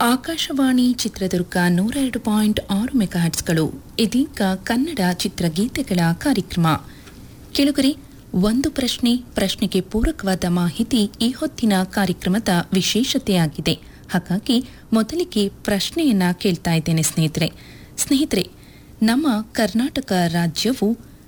ಆಕಾಶವಾಣಿ ಚಿತ್ರದುರ್ಗ ನೂರ ಎರಡು ಪಾಯಿಂಟ್ ಆರು ಮೆಗಾಹರ್ಟ್ಸ್ಗಳು ಇದೀಗ ಕನ್ನಡ ಚಿತ್ರಗೀತೆಗಳ ಕಾರ್ಯಕ್ರಮ ಕೆಳಗರೆ ಒಂದು ಪ್ರಶ್ನೆ ಪ್ರಶ್ನೆಗೆ ಪೂರಕವಾದ ಮಾಹಿತಿ ಈ ಹೊತ್ತಿನ ಕಾರ್ಯಕ್ರಮದ ವಿಶೇಷತೆಯಾಗಿದೆ ಹಾಗಾಗಿ ಮೊದಲಿಗೆ ಪ್ರಶ್ನೆಯನ್ನ ಕೇಳ್ತಾ ಇದ್ದೇನೆ ಸ್ನೇಹಿತರೆ ಸ್ನೇಹಿತರೆ ನಮ್ಮ ಕರ್ನಾಟಕ ರಾಜ್ಯವು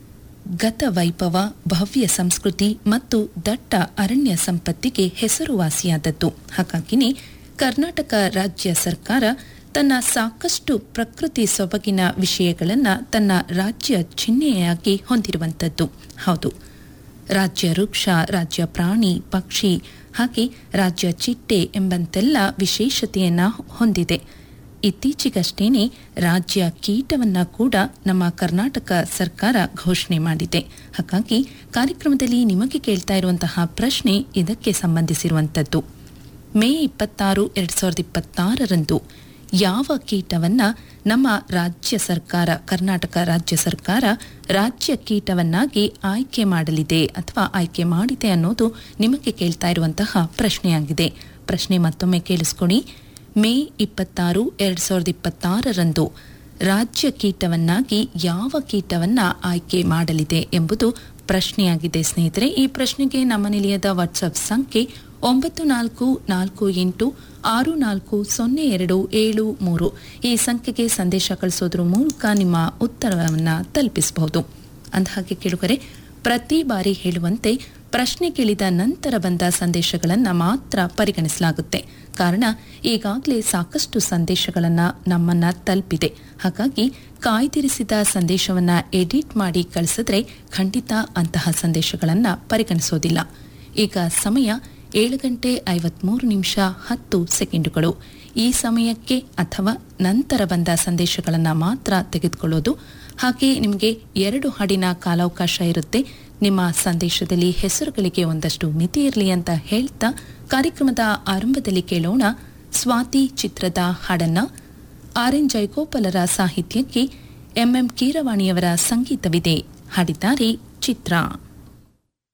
ಗತ ವೈಭವ ಭವ್ಯ ಸಂಸ್ಕೃತಿ ಮತ್ತು ದಟ್ಟ ಅರಣ್ಯ ಸಂಪತ್ತಿಗೆ ಹೆಸರುವಾಸಿಯಾದದ್ದು ಹಾಗಾಗಿನೇ ಕರ್ನಾಟಕ ರಾಜ್ಯ ಸರ್ಕಾರ ತನ್ನ ಸಾಕಷ್ಟು ಪ್ರಕೃತಿ ಸೊಬಗಿನ ವಿಷಯಗಳನ್ನು ತನ್ನ ರಾಜ್ಯ ಚಿಹ್ನೆಯಾಗಿ ಹೊಂದಿರುವಂಥದ್ದು ಹೌದು ರಾಜ್ಯ ವೃಕ್ಷ ರಾಜ್ಯ ಪ್ರಾಣಿ ಪಕ್ಷಿ ಹಾಗೆ ರಾಜ್ಯ ಚಿಟ್ಟೆ ಎಂಬಂತೆಲ್ಲ ವಿಶೇಷತೆಯನ್ನ ಹೊಂದಿದೆ ಇತ್ತೀಚೆಗಷ್ಟೇನೆ ರಾಜ್ಯ ಕೀಟವನ್ನ ಕೂಡ ನಮ್ಮ ಕರ್ನಾಟಕ ಸರ್ಕಾರ ಘೋಷಣೆ ಮಾಡಿದೆ ಹಾಗಾಗಿ ಕಾರ್ಯಕ್ರಮದಲ್ಲಿ ನಿಮಗೆ ಕೇಳ್ತಾ ಇರುವಂತಹ ಪ್ರಶ್ನೆ ಇದಕ್ಕೆ ಸಂಬಂಧಿಸಿರುವಂಥದ್ದು ಮೇ ಇಪ್ಪತ್ತಾರು ಎರಡ್ ಸಾವಿರದ ಇಪ್ಪತ್ತಾರರಂದು ಯಾವ ಕೀಟವನ್ನ ನಮ್ಮ ರಾಜ್ಯ ಸರ್ಕಾರ ಕರ್ನಾಟಕ ರಾಜ್ಯ ಸರ್ಕಾರ ರಾಜ್ಯ ಕೀಟವನ್ನಾಗಿ ಆಯ್ಕೆ ಮಾಡಲಿದೆ ಅಥವಾ ಆಯ್ಕೆ ಮಾಡಿದೆ ಅನ್ನೋದು ನಿಮಗೆ ಕೇಳ್ತಾ ಇರುವಂತಹ ಪ್ರಶ್ನೆಯಾಗಿದೆ ಪ್ರಶ್ನೆ ಮತ್ತೊಮ್ಮೆ ಕೇಳಿಸ್ಕೊಡಿ ಮೇ ಇಪ್ಪತ್ತಾರು ಎರಡ್ ಸಾವಿರದ ಇಪ್ಪತ್ತಾರರಂದು ರಾಜ್ಯ ಕೀಟವನ್ನಾಗಿ ಯಾವ ಕೀಟವನ್ನ ಆಯ್ಕೆ ಮಾಡಲಿದೆ ಎಂಬುದು ಪ್ರಶ್ನೆಯಾಗಿದೆ ಸ್ನೇಹಿತರೆ ಈ ಪ್ರಶ್ನೆಗೆ ನಮ್ಮ ನಿಲಯದ ವಾಟ್ಸ್ಆಪ್ ಸಂಖ್ಯೆ ಒಂಬತ್ತು ನಾಲ್ಕು ನಾಲ್ಕು ಎಂಟು ಆರು ನಾಲ್ಕು ಸೊನ್ನೆ ಎರಡು ಏಳು ಮೂರು ಈ ಸಂಖ್ಯೆಗೆ ಸಂದೇಶ ಕಳಿಸೋದ್ರ ಮೂಲಕ ನಿಮ್ಮ ಉತ್ತರವನ್ನು ತಲುಪಿಸಬಹುದು ಅಂದಹಾಗೆ ಕೇಳುಗರೆ ಪ್ರತಿ ಬಾರಿ ಹೇಳುವಂತೆ ಪ್ರಶ್ನೆ ಕೇಳಿದ ನಂತರ ಬಂದ ಸಂದೇಶಗಳನ್ನು ಮಾತ್ರ ಪರಿಗಣಿಸಲಾಗುತ್ತೆ ಕಾರಣ ಈಗಾಗಲೇ ಸಾಕಷ್ಟು ಸಂದೇಶಗಳನ್ನು ನಮ್ಮನ್ನ ತಲುಪಿದೆ ಹಾಗಾಗಿ ಕಾಯ್ದಿರಿಸಿದ ಸಂದೇಶವನ್ನ ಎಡಿಟ್ ಮಾಡಿ ಕಳಿಸಿದ್ರೆ ಖಂಡಿತ ಅಂತಹ ಸಂದೇಶಗಳನ್ನು ಪರಿಗಣಿಸೋದಿಲ್ಲ ಈಗ ಸಮಯ ಏಳು ಗಂಟೆ ಐವತ್ಮೂರು ನಿಮಿಷ ಹತ್ತು ಸೆಕೆಂಡುಗಳು ಈ ಸಮಯಕ್ಕೆ ಅಥವಾ ನಂತರ ಬಂದ ಸಂದೇಶಗಳನ್ನು ಮಾತ್ರ ತೆಗೆದುಕೊಳ್ಳೋದು ಹಾಗೆ ನಿಮಗೆ ಎರಡು ಹಾಡಿನ ಕಾಲಾವಕಾಶ ಇರುತ್ತೆ ನಿಮ್ಮ ಸಂದೇಶದಲ್ಲಿ ಹೆಸರುಗಳಿಗೆ ಒಂದಷ್ಟು ಮಿತಿ ಇರಲಿ ಅಂತ ಹೇಳ್ತಾ ಕಾರ್ಯಕ್ರಮದ ಆರಂಭದಲ್ಲಿ ಕೇಳೋಣ ಸ್ವಾತಿ ಚಿತ್ರದ ಹಾಡನ್ನ ಆರ್ ಎನ್ ಜಯಗೋಪಾಲರ ಸಾಹಿತ್ಯಕ್ಕೆ ಎಂಎಂ ಕೀರವಾಣಿಯವರ ಸಂಗೀತವಿದೆ ಹಾಡಿದ್ದಾರೆ ಚಿತ್ರ